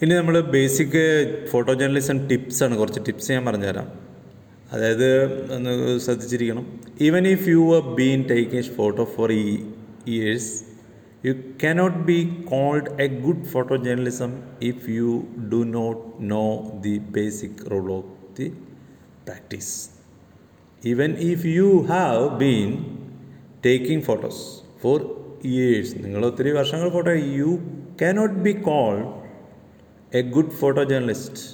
ഇനി നമ്മൾ basic photo journalism ടിപ്സാണ് കുറച്ച് ടിപ്സ് ഞാൻ പറഞ്ഞുതരാം അതായത് ഒന്ന് ശ്രദ്ധിച്ചിരിക്കണം even if you are been taking photo for ഈ years you cannot be called a good photo journalism if you do not know the basic rule of the practice even if you have been taking photos for years നിങ്ങൾ ഒത്തിരി വർഷങ്ങൾ photo you cannot be called a good photo journalist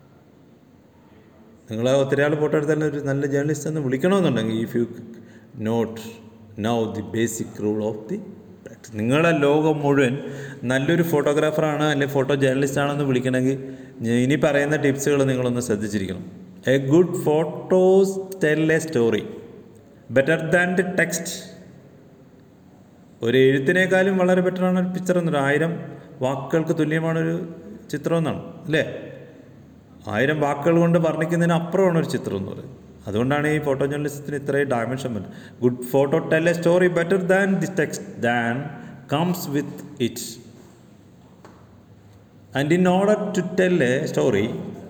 നിങ്ങൾ ഒത്തിരി ആൾ photo എടുത്താലും ഒരു നല്ല journalist എന്ന് വിളിക്കണമെന്നുണ്ടെങ്കിൽ if you not know the basic rule of the practice നിങ്ങളെ ലോകം മുഴുവൻ നല്ലൊരു ഫോട്ടോഗ്രാഫറാണ് അല്ലെങ്കിൽ ഫോട്ടോ ജേർണലിസ്റ്റ് ആണെന്ന് വിളിക്കണമെങ്കിൽ ഞാൻ ഇനി പറയുന്ന ടിപ്സുകൾ നിങ്ങളൊന്ന് ശ്രദ്ധിച്ചിരിക്കണം a good photos tell a story better than the text ഒരു എഴുത്തിനേക്കാളും വളരെ ബെറ്ററാണ് ഒരു പിക്ചർ എന്നൊരു ആയിരം വാക്കുകൾക്ക് തുല്യമാണൊരു ചിത്രം എന്നാണ് അല്ലേ ആയിരം വാക്കുകൾ കൊണ്ട് വർണ്ണിക്കുന്നതിന് അപ്പുറമാണ് ഒരു ചിത്രം എന്ന് പറയുന്നത് അതുകൊണ്ടാണ് ഈ ഫോട്ടോ ജേർണലിസത്തിന് ഇത്രയും ഡയമെൻഷൻ വരുന്നത് good photo tell a story better than the text than comes with it and in order to tell a story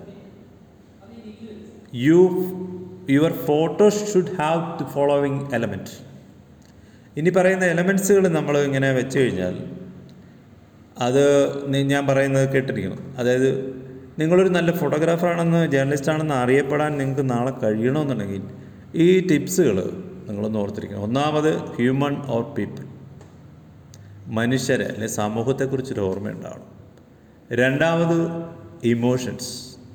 you your photo should have the following element ഇനി പറയുന്ന എലമെൻസുകൾ നമ്മൾ ഇങ്ങനെ വെച്ച് കഴിഞ്ഞാൽ അത് നി- ഞാൻ പറയുന്നത് കേട്ടിരിക്കണം അതായത് നിങ്ങളൊരു നല്ല ഫോട്ടോഗ്രാഫറാണെന്ന് ജേർണലിസ്റ്റ് ആണെന്ന് അറിയപ്പെടാൻ നിങ്ങൾക്ക് നാളെ കഴിയണമെന്നുണ്ടെങ്കിൽ ഈ ടിപ്സുകൾ നിങ്ങളൊന്ന് ഓർത്തിരിക്കണം ഒന്നാമത് ഹ്യൂമൻ ഓർ പീപ്പിൾ മനുഷ്യരെ അല്ലെങ്കിൽ സമൂഹത്തെക്കുറിച്ചൊരു ഓർമ്മയുണ്ടാവണം രണ്ടാമത് emotions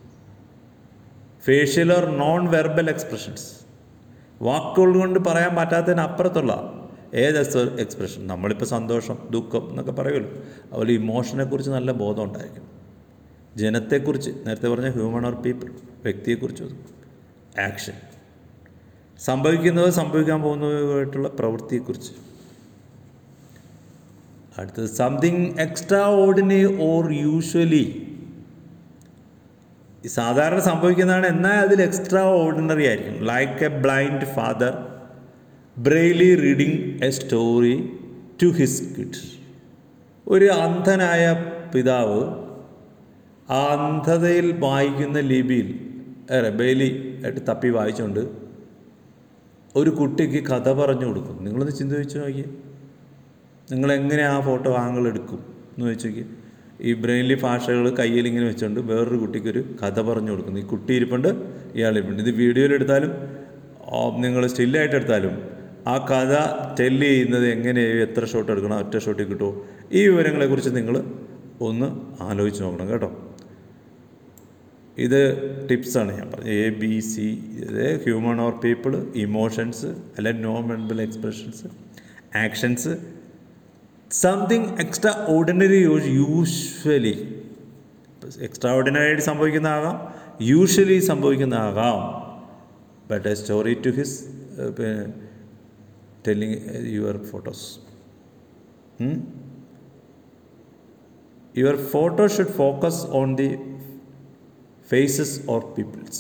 facial or non verbal expressions വാക്കുകൾ കൊണ്ട് പറയാൻ പറ്റാത്തതിന് അപ്പുറത്തുള്ള ഏത് എക്സ്പ്രഷൻ നമ്മളിപ്പോൾ സന്തോഷം ദുഃഖം എന്നൊക്കെ പറയുമല്ലോ അതുപോലെ ഇമോഷനെക്കുറിച്ച് നല്ല ബോധം ഉണ്ടായിരിക്കും ജനത്തെക്കുറിച്ച് നേരത്തെ പറഞ്ഞ ഹ്യൂമൻ ഓർ പീപ്പിൾ വ്യക്തിയെക്കുറിച്ച് ആക്ഷൻ സംഭവിക്കുന്നത് സംഭവിക്കാൻ പോകുന്നതുമായിട്ടുള്ള പ്രവൃത്തിയെക്കുറിച്ച് അടുത്തത് something extraordinary or usually സാധാരണ സംഭവിക്കുന്നതാണ് എന്നാൽ അതിൽ എക്സ്ട്രാ ഓർഡിനറി ആയിരിക്കും like a blind father braille reading a story to his kid ഒരു അന്ധനായ പിതാവ് ആ അന്ധതയിൽ വായിക്കുന്ന ലിപിയിൽ ബെയിലി ആയിട്ട് തപ്പി വായിച്ചുകൊണ്ട് ഒരു കുട്ടിക്ക് കഥ പറഞ്ഞു കൊടുക്കും നിങ്ങളൊന്ന് ചിന്തിച്ച് നോക്കിയേ നിങ്ങൾ എങ്ങനെ ആ ഫോട്ടോ ആംഗിൾ എടുക്കും എന്ന് വെച്ച് നോക്കിയേ ഈ ബ്രെയിൻലി ഭാഷകൾ കയ്യിൽ ഇങ്ങനെ വെച്ചുകൊണ്ട് വേറൊരു കുട്ടിക്ക് ഒരു കഥ പറഞ്ഞു കൊടുക്കുന്നു ഈ കുട്ടി ഇരിപ്പുണ്ട് ഇയാൾ ഇരിപ്പുണ്ട് ഇത് വീഡിയോയിൽ എടുത്താലും നിങ്ങൾ സ്റ്റില്ലായിട്ട് എടുത്താലും ആ കഥ ടെല്ല് ചെയ്യുന്നത് എങ്ങനെ എത്ര ഷോട്ട് എടുക്കണം ഒറ്റ ഷോട്ടിൽ കിട്ടുമോ ഈ വിവരങ്ങളെക്കുറിച്ച് നിങ്ങൾ ഒന്ന് ആലോചിച്ച് നോക്കണം കേട്ടോ ഇത് ടിപ്സാണ് ഞാൻ പറഞ്ഞത് എ ബി സി ഇത് ഹ്യൂമൺ ഓർ പീപ്പിൾ ഇമോഷൻസ് അല്ലെ non verbal expressions actions something extraordinary usually extraordinary ആയിട്ട് സംഭവിക്കുന്നതാകാം യൂഷ്വലി സംഭവിക്കുന്നതാകാം but a story to his telling your photos your photo should focus on the faces or peoples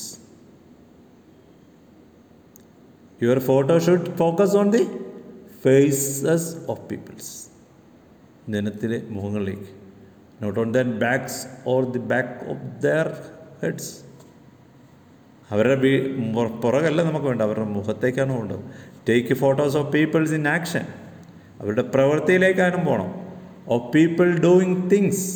your photo should focus on the faces of peoples ജനത്തിലെ മുഖങ്ങളിലേക്ക് not on then backs or the back of their heads അവരുടെ വീ പുറ- പുറകല്ല നമുക്ക് വേണ്ട അവരുടെ മുഖത്തേക്കാണ് വേണ്ടത് take photos of peoples in action അവരുടെ പ്രവൃത്തിയിലേക്കാണ് പോകണം ഓഫ് പീപ്പിൾ ഡൂയിങ് തിങ്സ്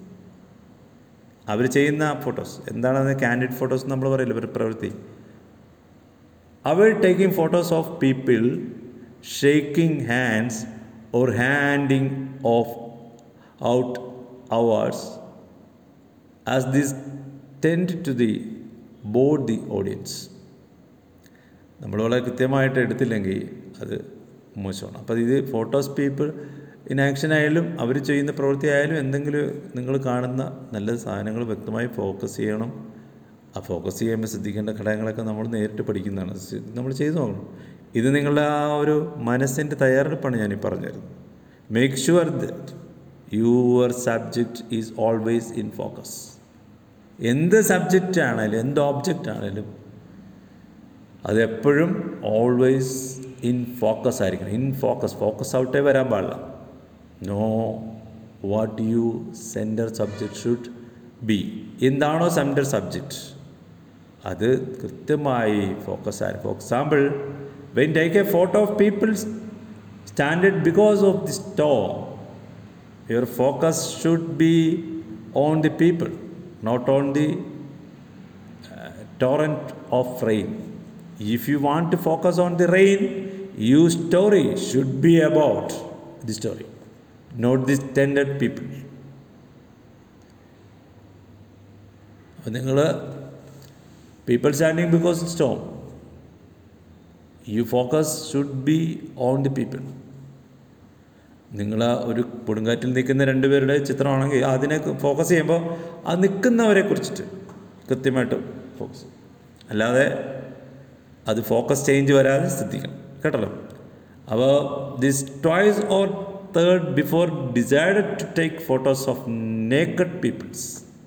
അവർ ചെയ്യുന്ന ഫോട്ടോസ് എന്താണെന്ന് കാൻഡിഡ് ഫോട്ടോസ് നമ്മൾ പറയില്ല ഇവരുടെ പ്രവൃത്തി അവർ taking photos of people shaking hands or handing off out awards as this tend to the bored the audience നമ്മൾ വളരെ കൃത്യമായിട്ട് എടുത്തില്ലെങ്കിൽ അത് മോശമാണ് അപ്പോൾ ഇത് ഫോട്ടോസ് പീപ്പിൾ ഇൻ ആക്ഷൻ ആയാലും അവർ ചെയ്യുന്ന പ്രവൃത്തി ആയാലും എന്തെങ്കിലും നിങ്ങൾ കാണുന്ന നല്ല സാധനങ്ങൾ വ്യക്തമായി ഫോക്കസ് ചെയ്യണം ആ ഫോക്കസ് ചെയ്യുമ്പോൾ ശ്രദ്ധിക്കേണ്ട ഘടകങ്ങളൊക്കെ നമ്മൾ നേരിട്ട് പഠിക്കുന്നതാണ് സി- നമ്മൾ ചെയ്തു നോക്കണം ഇത് നിങ്ങളുടെ ആ ഒരു മനസ്സിൻ്റെ തയ്യാറെടുപ്പാണ് ഞാൻ ഈ പറഞ്ഞിരുന്നത് make sure that your subject is always in focus എന്ത് സബ്ജക്റ്റ് ആണേലും എന്ത് ഓബ്ജക്റ്റ് ആണേലും അതെപ്പോഴും ഓൾവേസ് ഇൻ ഫോക്കസ് ആയിരിക്കണം ഇൻ ഫോക്കസ് ഫോക്കസ് ഔട്ടേ വരാൻ പാടില്ല know what you centre subject should be എന്താണോ സെൻറ്റർ സബ്ജക്റ്റ് അത് കൃത്യമായി ഫോക്കസ് ആയി for example when take a photo of people standard because of the storm your focus should be on the people not on the torrent of rain. If you want to focus on the rain, your story should be about the story, not the standard people. അപ്പോൾ നിങ്ങൾ people standing because storm you focus should be on the people നിങ്ങൾ ഒരു കൊടുങ്കാറ്റിൽ നിൽക്കുന്ന രണ്ടുപേരുടെ ചിത്രമാണെങ്കിൽ അതിനെ focus ചെയ്യുമ്പോൾ ആ നിൽക്കുന്നവരെ കുറിച്ചിട്ട് കൃത്യമായിട്ട് ഫോക്കസ് അല്ലാതെ അത് ഫോക്കസ് ചേഞ്ച് വരാതെ ശ്രദ്ധിക്കണം കേട്ടല്ലോ അപ്പോൾ this twice or third before decided to take photos of naked peoples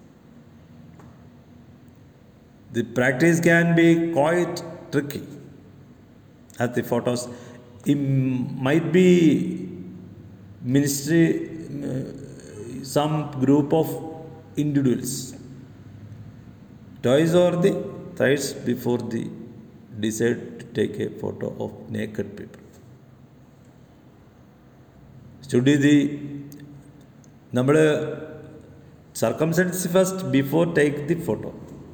the practice can be quite tricky as the photos it might be ministry uh, some group of individuals twice or the thrice before the decide to take a photo of naked people study the നമ്മൾ circumstance first before take the photo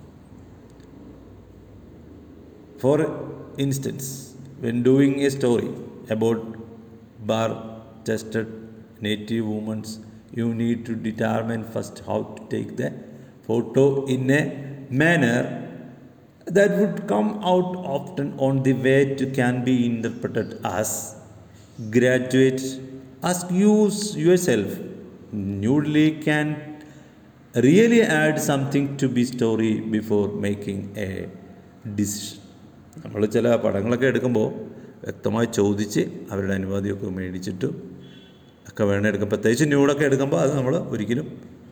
for instance when doing a story about bar tested native women you need to determine first how to take the photo in a manner that would come out often on the way to can be interpreted as graduate ask you yourself newly can really add something to be story before making a decision നമ്മൾ ചില പടങ്ങളൊക്കെ എടുക്കുമ്പോൾ വ്യക്തമായി ചോദിച്ച് അവരുടെ അനുമതിയൊക്കെ മേടിച്ചിട്ടും ഒക്കെ വേണം എടുക്കാം പ്രത്യേകിച്ച് ന്യൂഡൊക്കെ എടുക്കുമ്പോൾ അത് നമ്മൾ ഒരിക്കലും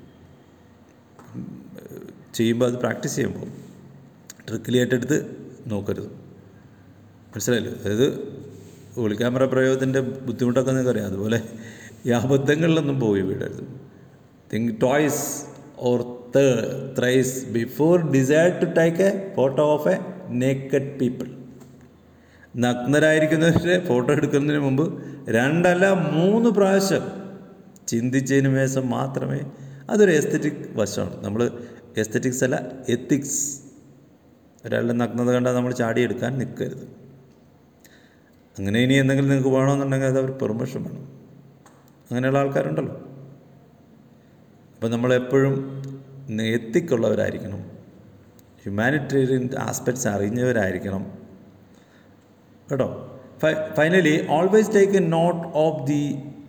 ചെയ്യുമ്പോൾ അത് പ്രാക്ടീസ് ചെയ്യുമ്പോൾ ട്രിക്കിലിയായിട്ട് എടുത്ത് നോക്കരുത് മനസ്സിലായില്ലേ അതായത് ഒളി ക്യാമറ പ്രയോഗത്തിൻ്റെ ബുദ്ധിമുട്ടൊക്കെ നിങ്ങൾക്കറിയാം അതുപോലെ ഈ അബദ്ധങ്ങളിലൊന്നും പോയി വിടരുത് think twice or thrice before decide to take a photo of a naked people നഗ്നരായിരിക്കുന്നവരുടെ ഫോട്ടോ എടുക്കുന്നതിന് മുമ്പ് രണ്ടല്ല മൂന്ന് പ്രാവശ്യം ചിന്തിച്ചതിന് ശേഷം മാത്രമേ അതൊരു എസ്തറ്റിക് വശമാണ് നമ്മൾ എസ്തറ്റിക്സ് അല്ല എത്തിക്സ് ഒരാളുടെ നഗ്നത കണ്ടാൽ നമ്മൾ ചാടിയെടുക്കാൻ നിൽക്കരുത് അങ്ങനെ ഇനി എന്തെങ്കിലും നിങ്ങൾക്ക് വേണമെന്നുണ്ടെങ്കിൽ അത് അവർ പെർമിഷൻ വേണം അങ്ങനെയുള്ള ആൾക്കാരുണ്ടല്ലോ അപ്പോൾ നമ്മളെപ്പോഴും എത്തിക്കുള്ളവരായിരിക്കണം ഹ്യൂമാനിറ്റേറിയൻ ആസ്പെക്ട്സ് അറിഞ്ഞവരായിരിക്കണം കേട്ടോ finally always take a note of the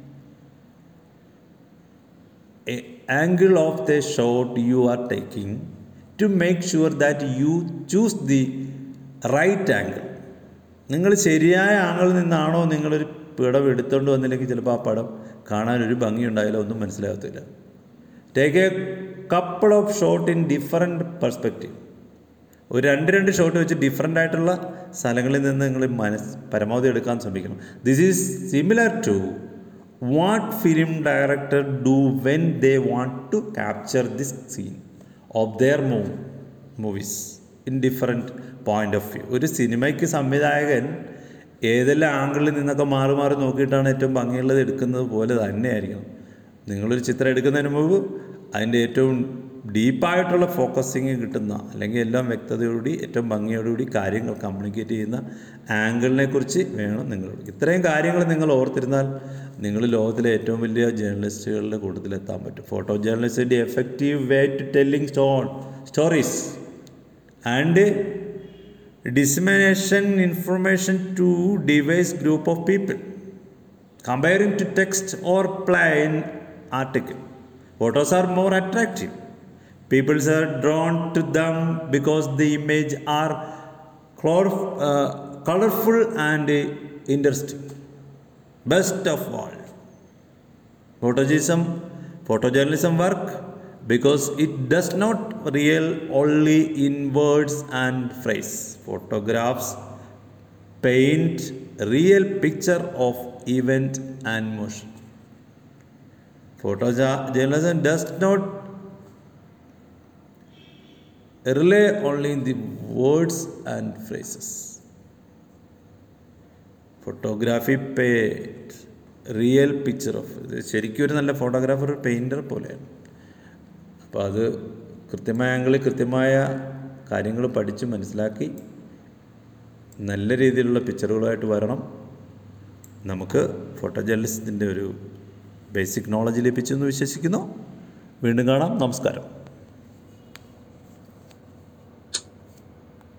angle of the shot you are taking to make sure that you choose the right angle നിങ്ങൾ ശരിയായ ആംഗിളിൽ നിന്നാണോ നിങ്ങളൊരു പിടവ് എടുത്തുകൊണ്ട് വന്നില്ലെങ്കിൽ ചിലപ്പോൾ ആ പടം കാണാനൊരു ഭംഗി ഉണ്ടായാലോ ഒന്നും മനസ്സിലാകത്തില്ല take a couple of shot in different perspective ഒരു രണ്ട് രണ്ട് ഷോട്ട് വെച്ച് ഡിഫറെൻ്റ് ആയിട്ടുള്ള സ്ഥലങ്ങളിൽ നിന്ന് നിങ്ങൾ മനസ് പരമാവധി എടുക്കാൻ ശ്രമിക്കണം this is similar to what film director do when they want to capture this scene of their move movies in different point of view ഒരു സിനിമയ്ക്ക് സംവിധായകൻ ഏതെല്ലാം ആംഗിളിൽ നിന്നൊക്കെ മാറി മാറി നോക്കിയിട്ടാണ് ഏറ്റവും ഭംഗിയുള്ളത് എടുക്കുന്നത് പോലെ തന്നെയായിരിക്കണം നിങ്ങളൊരു ചിത്രം എടുക്കുന്നതിന് മുമ്പ് അതിൻ്റെ ഏറ്റവും ഡീപ്പായിട്ടുള്ള ഫോക്കസിങ് കിട്ടുന്ന അല്ലെങ്കിൽ എല്ലാം വ്യക്തതയോടുകൂടി ഏറ്റവും ഭംഗിയോടുകൂടി കാര്യങ്ങൾ കമ്മ്യൂണിക്കേറ്റ് ചെയ്യുന്ന ആംഗിളിനെ കുറിച്ച് വേണം നിങ്ങൾ ഇത്രയും കാര്യങ്ങൾ നിങ്ങൾ ഓർത്തിരുന്നാൽ നിങ്ങൾ ലോകത്തിലെ ഏറ്റവും വലിയ ജേർണലിസ്റ്റുകളുടെ കൂട്ടത്തിൽ എത്താൻ പറ്റും ഫോട്ടോ ജേർണലിസ്റ്റിൻ്റെ effective way to telling stone stories and dissemination information to diverse group of people comparing to text or plain article photos are more attractive people are drawn to them because the image are color, uh, colorful and interesting best of all photojournalism photojournalism work because it does not real only in words and phrase photographs paint real picture of event and motion photojournalism does not rely only in the words and phrases photography paint real picture of ഇത് ശരിക്കും ഒരു നല്ല photographer painter പോലെയാണ് അപ്പോൾ അത് കൃത്യമായ ആംഗിളിൽ കൃത്യമായ കാര്യങ്ങൾ പഠിച്ച് മനസ്സിലാക്കി നല്ല രീതിയിലുള്ള പിക്ചറുകളായിട്ട് വരണം നമുക്ക് ഫോട്ടോ ജേർണലിസത്തിൻ്റെ ഒരു ബേസിക് നോളജ് ലഭിച്ചെന്ന് വിശ്വസിക്കുന്നു വീണ്ടും കാണാം നമസ്കാരം